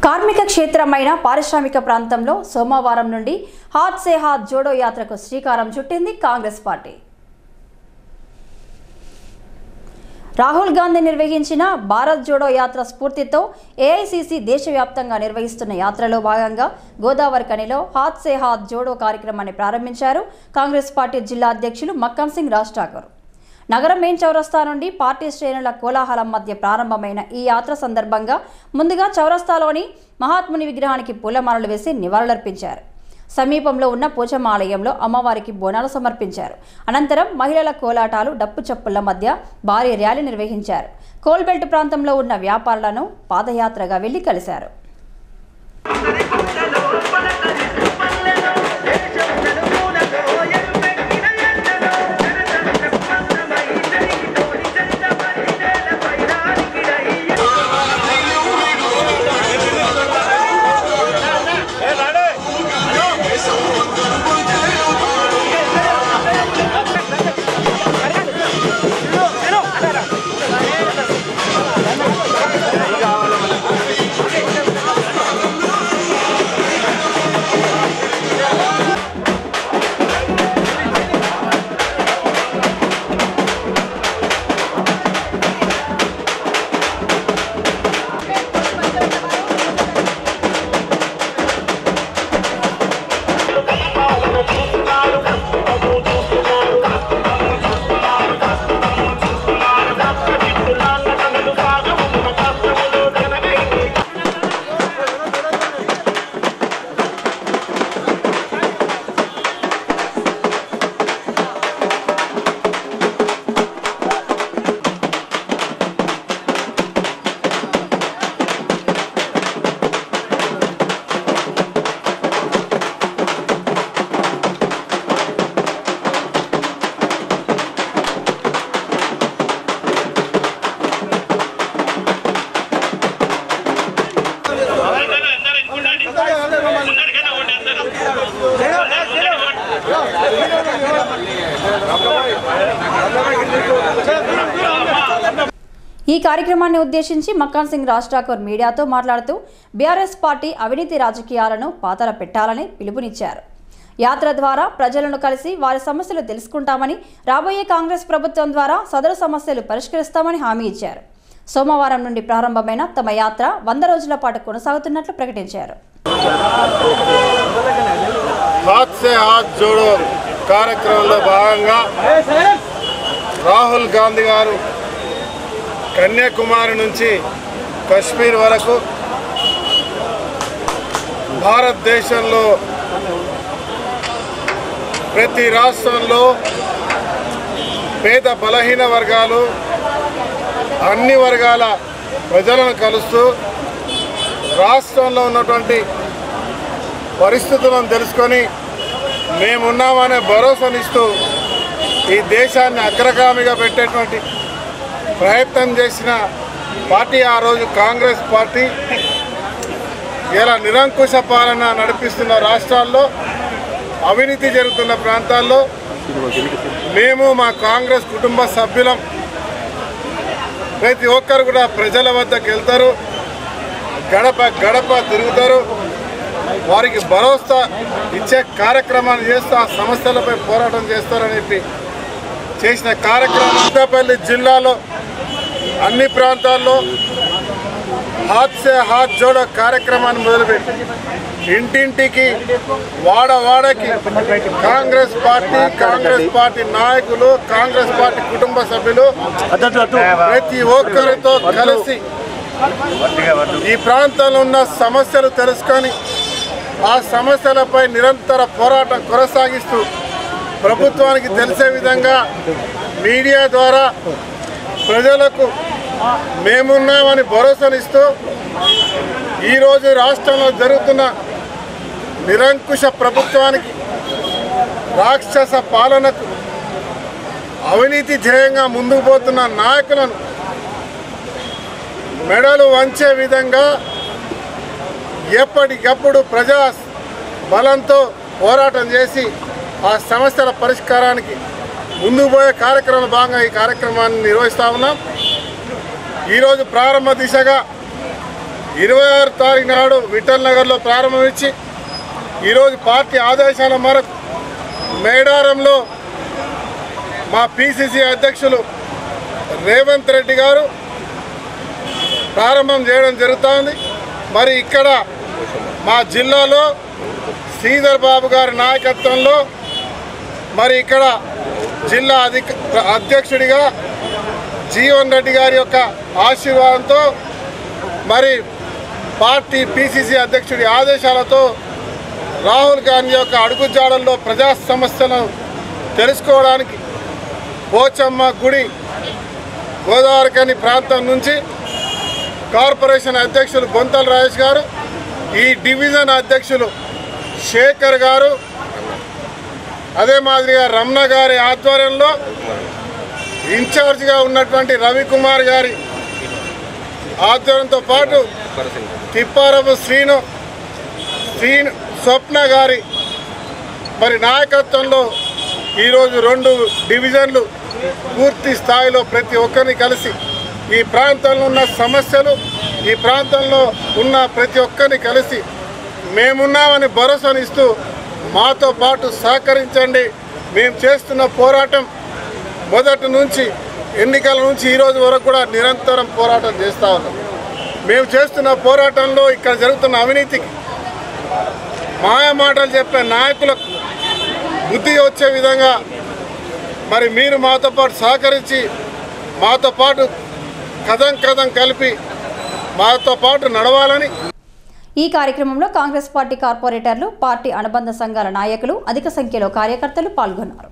కార్మిక క్షేత్రమైన పారిశ్రామిక ప్రాంతంలో సోమవారం నుండి హాత్ సే హాత్ జోడో యాత్రకు శ్రీకారం చుట్టింది కాంగ్రెస్ పార్టీ రాహుల్ గాంధీ నిర్వహించిన భారత్ జోడో యాత్ర స్ఫూర్తితో ఏఐసిసి దేశవ్యాప్తంగా నిర్వహిస్తున్న యాత్రలో భాగంగా గోదావరి కనిలో హాత్ సే హాత్ జోడో కార్యక్రమాన్ని ప్రారంభించారు కాంగ్రెస్ పార్టీ జిల్లా అధ్యక్షులు మక్కన్ సింగ్ రాజ్ ఠాకూర్ నగరం మెయిన్ చౌరస్తా నుండి పార్టీ శ్రేణుల కోలాహలం మధ్య ప్రారంభమైన ఈ యాత్ర సందర్భంగా ముందుగా చౌరస్తాలోని మహాత్ముని విగ్రహానికి పూలమాలలు వేసి నివాళులర్పించారు సమీపంలో ఉన్న పోచమ్మ ఆలయంలో అమ్మవారికి బోనాలు సమర్పించారు అనంతరం మహిళల కోలాటాలు డప్పు చప్పుళ్ల మధ్య భారీ ర్యాలీ నిర్వహించారు కోల్బెల్ట్ ప్రాంతంలో ఉన్న వ్యాపారులను పాదయాత్రగా వెళ్లి కలిశారు ఈ కార్యక్రమాన్ని ఉద్దేశించి మక్కాన్ సింగ్ రాజ్ ఠాకూర్ మీడియాతో మాట్లాడుతూ బీఆర్ఎస్ పార్టీ అవినీతి రాజకీయాలను పాతర పెట్టాలని పిలుపునిచ్చారు యాత్ర ద్వారా ప్రజలను కలిసి వారి సమస్యలు తెలుసుకుంటామని రాబోయే కాంగ్రెస్ ప్రభుత్వం ద్వారా సదరు సమస్యలు పరిష్కరిస్తామని హామీ ఇచ్చారు సోమవారం నుండి ప్రారంభమైన తమ యాత్ర వంద రోజుల పాటు కొనసాగుతున్నట్లు ప్రకటించారు హాత్ సే హాత్ జోడో కార్యక్రమంలో భాగంగా రాహుల్ గాంధీ గారు కన్యాకుమారి నుంచి కశ్మీర్ వరకు భారతదేశంలో ప్రతి రాష్ట్రంలో పేద బలహీన వర్గాలు అన్ని వర్గాల ప్రజలను కలుస్తూ రాష్ట్రంలో ఉన్నటువంటి పరిస్థితులను తెలుసుకొని మేమున్నామనే భరోసానిస్తూ ఈ దేశాన్ని అగ్రగామిగా పెట్టేటువంటి ప్రయత్నం చేసిన పార్టీ ఆ రోజు కాంగ్రెస్ పార్టీ ఇలా నిరంకుశ పాలన నడిపిస్తున్న రాష్ట్రాల్లో అవినీతి జరుగుతున్న ప్రాంతాల్లో మేము మా కాంగ్రెస్ కుటుంబ సభ్యులం ప్రతి ఒక్కరు కూడా ప్రజల వద్దకు వెళ్తారు గడప గడప తిరుగుతారు వారికి భరోసా ఇచ్చే కార్యక్రమాన్ని చేస్తూ ఆ సమస్యలపై పోరాటం చేస్తారని చెప్పి చేసిన కార్యక్రమం పెద్దపల్లి జిల్లాలో అన్ని ప్రాంతాల్లో హాత్ సే హాత్ జోడో కార్యక్రమాన్ని మొదలుపెట్టి ఇంటింటికి వాడ వాడకి కాంగ్రెస్ పార్టీ కాంగ్రెస్ పార్టీ నాయకులు కాంగ్రెస్ పార్టీ కుటుంబ సభ్యులు ప్రతి ఒక్కరితో కలిసి ఈ ప్రాంతంలో ఉన్న సమస్యలు తెలుసుకొని ఆ సమస్యలపై నిరంతర పోరాటం కొనసాగిస్తూ ప్రభుత్వానికి తెలిసే విధంగా మీడియా ద్వారా ప్రజలకు మేమున్నామని భరోసానిస్తూ ఈరోజు రాష్ట్రంలో జరుగుతున్న నిరంకుశ ప్రభుత్వానికి రాక్షస పాలనకు అవినీతి ధ్యేయంగా ముందుకు పోతున్న నాయకులను మెడలు వంచే విధంగా ఎప్పటికప్పుడు ప్రజా బలంతో పోరాటం చేసి ఆ సమస్యల పరిష్కారానికి ముందుకు పోయే కార్యక్రమం భాగంగా ఈ కార్యక్రమాన్ని నిర్వహిస్తూ ఉన్నాం ఈరోజు ప్రారంభ దిశగా ఇరవై ఆరు తారీఖు నాడు విఠల్ నగర్లో ప్రారంభించి ఈరోజు పార్టీ ఆదేశాల మేరకు మేడారంలో మా పిసిసి అధ్యక్షులు రేవంత్ రెడ్డి గారు ప్రారంభం చేయడం జరుగుతోంది మరి ఇక్కడ మా జిల్లాలో శ్రీధర్ బాబు గారి నాయకత్వంలో మరి ఇక్కడ జిల్లా అధిక అధ్యక్షుడిగా జీవన్ రెడ్డి గారి యొక్క ఆశీర్వాదంతో మరి పార్టీ పిసిసి అధ్యక్షుడి ఆదేశాలతో రాహుల్ గాంధీ యొక్క అడుగుజాడల్లో ప్రజా సమస్యలను తెలుసుకోవడానికి పోచమ్మ గుడి గోదావరికని ప్రాంతం నుంచి కార్పొరేషన్ అధ్యక్షులు బొంతల రాజేష్ గారు ఈ డివిజన్ అధ్యక్షులు శేఖర్ గారు అదే మాదిరిగా రమణ గారి ఆధ్వర్యంలో ఇన్ఛార్జిగా ఉన్నటువంటి రవికుమార్ గారి ఆధ్వర్యంతో పాటు తిప్పారపు శ్రీను శ్రీను స్వప్న గారి మరి నాయకత్వంలో ఈరోజు రెండు డివిజన్లు పూర్తి స్థాయిలో ప్రతి ఒక్కరిని కలిసి ఈ ప్రాంతంలో ఉన్న సమస్యలు ఈ ప్రాంతంలో ఉన్న ప్రతి ఒక్కరిని కలిసి మేమున్నామని భరోసానిస్తూ మాతో పాటు సహకరించండి మేము చేస్తున్న పోరాటం మొదటి నుంచి ఎన్నికల నుంచి ఈ రోజు వరకు కూడా నిరంతరం పోరాటం చేస్తూ ఉన్నాం మేము చేస్తున్న పోరాటంలో ఇక్కడ జరుగుతున్న అవినీతికి మాయ మాటలు చెప్పే నాయకులకు బుద్ధి వచ్చే విధంగా మరి మీరు మాతో పాటు సహకరించి మాతో పాటు కథం కథం కలిపి మాతో పాటు నడవాలని ఈ కార్యక్రమంలో కాంగ్రెస్ పార్టీ కార్పొరేటర్లు పార్టీ అనుబంధ సంఘాల నాయకులు అధిక సంఖ్యలో కార్యకర్తలు పాల్గొన్నారు